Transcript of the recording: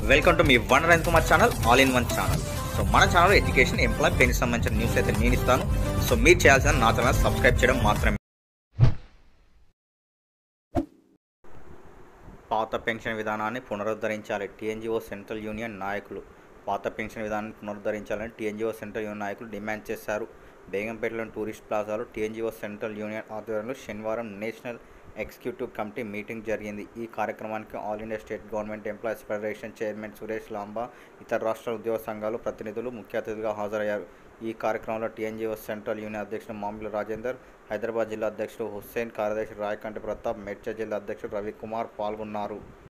welcome to మీ వన్ రైన్ Kumar channel all in one channel so మన ఛానల్ ఎడ్యుకేషన్ ఎంప్లాయ్ పెన్షన్ సంబంధించిన న్యూస్ అయితే నేను ఇస్తాను సో మీరు చేయాల్సిన నా ఛానల్ సబ్స్క్రైబ్ చేయడం మాత్రమే పాత పెన్షన్ విధానాన్ని పునరుద్ధరించాలి టీఎన్జిఓ సెంట్రల్ యూనియన్ నాయకులు పాత పెన్షన్ విధానాన్ని పునరుద్ధరించాలని టీఎన్జిఓ సెంట్రల్ యూనియన్ నాయకులు డిమాండ్ చేశారు బేగంపేటలోని టూరిస్ట్ ప్లాజాలో టీఎన్జిఓ సెంట్రల్ యూనియన్ ఆధ్వర్యంలో శనివారం నేషనల్ ఎగ్జిక్యూటివ్ కమిటీ మీటింగ్ జరిగింది ఈ కార్యక్రమానికి all India state government employees federation chairman Suresh Lamba ఇతర రాష్ట్ర ఉద్యోగ సంఘాలు ప్రతినిధులు ముఖ్య అతిథిగా హాజరయ్యారు ఈ కార్యక్రమంలో టీఎన్జిఓ సెంట్రల్ యూనియన్ అధ్యక్షుడు మామిల రాజేందర్ హైదరాబాద్ జిల్లా అధ్యక్షుడు హుస్సేన్ కార్యదర్శి రాయకంటి ప్రతాప్ మేడ్చల్ జిల్లా అధ్యక్షుడు రవికుమార్ పాల్గొన్నారు